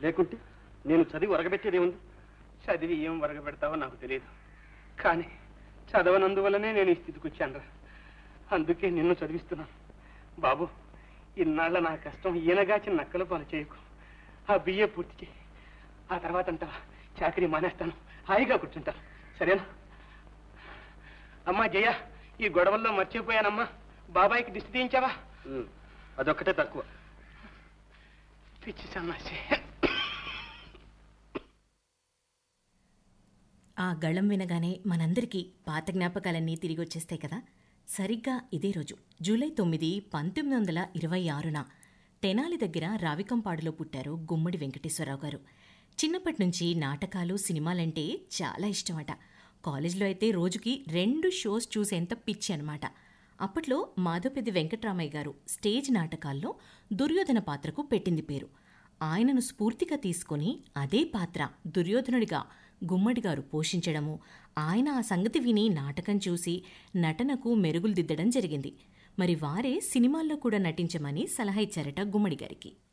లేకుంటే నేను చదివి ఒరగబెట్టేదే ఉంది చదివి ఏం వరగబెడతావో నాకు తెలియదు కానీ చదవనందువల్లనే నేను ఈ స్థితికి వచ్చానురా అందుకే నిన్ను చదివిస్తున్నాను బాబు ఇన్నాళ్ళ నా కష్టం ఈయనగాచిన నక్కల పాలు చేయకు ఆ బిఏ పూర్తి చేయి ఆ తర్వాత అంటావా చాకరీ మానేస్తాను హాయిగా కూర్చుంటాను సరేనా అమ్మా జయ ఈ గొడవల్లో మర్చిపోయానమ్మా బాబాయికి దిష్టి తీయించావా ఉమ్, అదొక్కటే తక్కువ పిచ్చి సన్నాసి ఆ గళం వినగానే మనందరికీ పాత జ్ఞాపకాలన్నీ తిరిగి వచ్చేస్తాయి కదా సరిగ్గా ఇదే రోజు జూలై తొమ్మిది పంతొమ్మిది వందల ఇరవై ఆరున తెనాలి దగ్గర రావికంపాడులో పుట్టారు గుమ్మడి వెంకటేశ్వరరావు గారు చిన్నప్పటి నుంచి నాటకాలు సినిమాలంటే చాలా ఇష్టమట కాలేజీలో అయితే రోజుకి రెండు షోస్ చూసేంత పిచ్చి అనమాట అప్పట్లో మాధవపెద్ది వెంకట్రామయ్య గారు స్టేజ్ నాటకాల్లో దుర్యోధన పాత్రకు పెట్టింది పేరు ఆయనను స్ఫూర్తిగా తీసుకొని అదే పాత్ర దుర్యోధనుడిగా గుమ్మడి గారు పోషించడము ఆయన ఆ సంగతి విని నాటకం చూసి నటనకు మెరుగులు దిద్దడం జరిగింది మరి వారే సినిమాల్లో కూడా నటించమని సలహా ఇచ్చారట గుమ్మడి గారికి